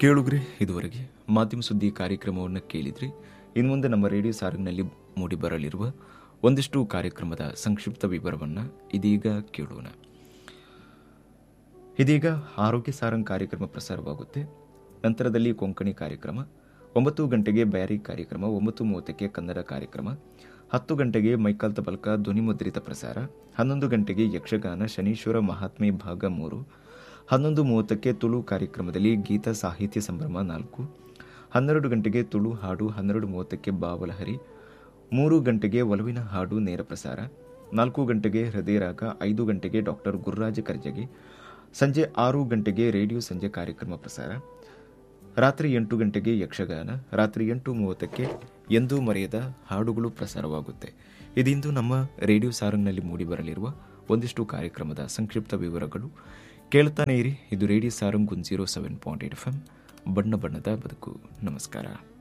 ಕೇಳುಗ್ರಿ ಇದುವರೆಗೆ ಮಾಧ್ಯಮ ಸುದ್ದಿ ಕಾರ್ಯಕ್ರಮವನ್ನು ಕೇಳಿದ್ರಿ ಇನ್ನು ಮುಂದೆ ನಮ್ಮ ರೇಡಿಯೋ ಸಾರಂಗ್ನಲ್ಲಿ ಮೂಡಿ ಬರಲಿರುವ ಒಂದಿಷ್ಟು ಕಾರ್ಯಕ್ರಮದ ಸಂಕ್ಷಿಪ್ತ ವಿವರವನ್ನು ಇದೀಗ ಕೇಳೋಣ ಇದೀಗ ಆರೋಗ್ಯ ಸಾರಂಗ್ ಕಾರ್ಯಕ್ರಮ ಪ್ರಸಾರವಾಗುತ್ತೆ ನಂತರದಲ್ಲಿ ಕೊಂಕಣಿ ಕಾರ್ಯಕ್ರಮ ಒಂಬತ್ತು ಗಂಟೆಗೆ ಬ್ಯಾರಿ ಕಾರ್ಯಕ್ರಮ ಒಂಬತ್ತು ಮೂವತ್ತಕ್ಕೆ ಕನ್ನಡ ಕಾರ್ಯಕ್ರಮ ಹತ್ತು ಗಂಟೆಗೆ ಮೈಕಾಲ್ ತಬಲ್ಕ ಧ್ವನಿಮುದ್ರಿತ ಪ್ರಸಾರ ಹನ್ನೊಂದು ಗಂಟೆಗೆ ಯಕ್ಷಗಾನ ಶನೀಶ್ವರ ಮಹಾತ್ಮೆ ಭಾಗ ಮೂರು ಹನ್ನೊಂದು ಮೂವತ್ತಕ್ಕೆ ತುಳು ಕಾರ್ಯಕ್ರಮದಲ್ಲಿ ಗೀತ ಸಾಹಿತ್ಯ ಸಂಭ್ರಮ ನಾಲ್ಕು ಹನ್ನೆರಡು ಗಂಟೆಗೆ ತುಳು ಹಾಡು ಹನ್ನೆರಡು ಮೂವತ್ತಕ್ಕೆ ಬಾವಲಹರಿ ಮೂರು ಗಂಟೆಗೆ ಒಲವಿನ ಹಾಡು ನೇರ ಪ್ರಸಾರ ನಾಲ್ಕು ಗಂಟೆಗೆ ಹೃದಯ ರಾಗ ಐದು ಗಂಟೆಗೆ ಡಾಕ್ಟರ್ ಗುರುರಾಜ ಕರ್ಜಗಿ ಸಂಜೆ ಆರು ಗಂಟೆಗೆ ರೇಡಿಯೋ ಸಂಜೆ ಕಾರ್ಯಕ್ರಮ ಪ್ರಸಾರ ರಾತ್ರಿ ಎಂಟು ಗಂಟೆಗೆ ಯಕ್ಷಗಾನ ರಾತ್ರಿ ಎಂಟು ಮೂವತ್ತಕ್ಕೆ ಎಂದೂ ಮರೆಯದ ಹಾಡುಗಳು ಪ್ರಸಾರವಾಗುತ್ತೆ ಇದಿಂದು ನಮ್ಮ ರೇಡಿಯೋ ಸಾರಂಗ್ನಲ್ಲಿ ಮೂಡಿಬರಲಿರುವ ಒಂದಿಷ್ಟು ಕಾರ್ಯಕ್ರಮದ ಸಂಕ್ಷಿಪ್ತ ವಿವರಗಳು ಕೇಳ್ತಾನೆ ಇರಿ ಇದು radio Sarang one zero seven point eight F M ಬಣ್ಣ ಬಣ್ಣದ ಬದುಕು ನಮಸ್ಕಾರ